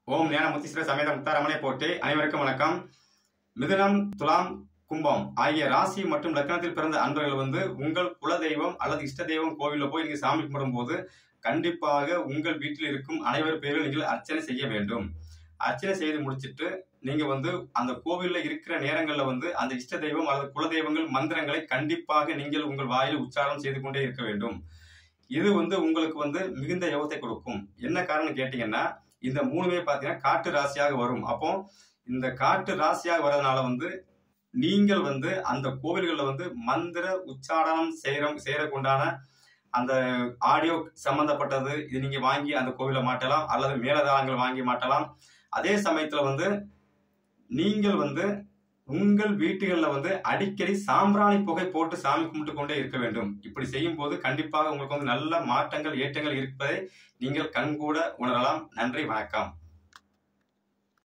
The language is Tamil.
ஓம் ஞான முத்தீஸ்வர சமேத முத்தாரமனை போட்டு அனைவருக்கும் வணக்கம் மிதுனம் துலாம் கும்பம் ஆகிய ராசி மற்றும் லக்னத்தில் பிறந்த அன்பர்கள் வந்து உங்கள் குலதெய்வம் அல்லது இஷ்ட தெய்வம் கோவிலில் போய் நீங்க சாமி கும்பிடும் போது கண்டிப்பாக உங்கள் வீட்டில் இருக்கும் அனைவர் பேரில் நீங்கள் அர்ச்சனை செய்ய வேண்டும் அர்ச்சனை செய்து முடிச்சிட்டு நீங்க வந்து அந்த கோவில்ல இருக்கிற நேரங்கள்ல வந்து அந்த இஷ்ட தெய்வம் அல்லது குலதெய்வங்கள் மந்திரங்களை கண்டிப்பாக நீங்கள் உங்கள் வாயில் உச்சாரணம் செய்து கொண்டே இருக்க வேண்டும் இது வந்து உங்களுக்கு வந்து மிகுந்த யோகத்தை கொடுக்கும் என்ன காரணம் கேட்டீங்கன்னா இந்த மூணுமே பார்த்தீங்கன்னா காட்டு ராசியாக வரும் அப்போ இந்த காட்டு ராசியாக வர்றதுனால வந்து நீங்கள் வந்து அந்த கோவில்களில் வந்து மந்திர உச்சாரணம் செய்யற செய்யறதுக்கு உண்டான அந்த ஆடியோ சம்பந்தப்பட்டது இது நீங்க வாங்கி அந்த கோவில மாட்டலாம் அல்லது மேலதாளங்கள் வாங்கி மாட்டலாம் அதே சமயத்துல வந்து நீங்கள் வந்து உங்கள் வீட்டுகளில் வந்து அடிக்கடி சாம்பிராணி புகை போட்டு சாமி கும்பிட்டு கொண்டே இருக்க வேண்டும் இப்படி செய்யும் போது கண்டிப்பாக உங்களுக்கு வந்து நல்ல மாற்றங்கள் ஏற்றங்கள் இருப்பதை நீங்கள் கண்கூட உணரலாம் நன்றி வணக்கம்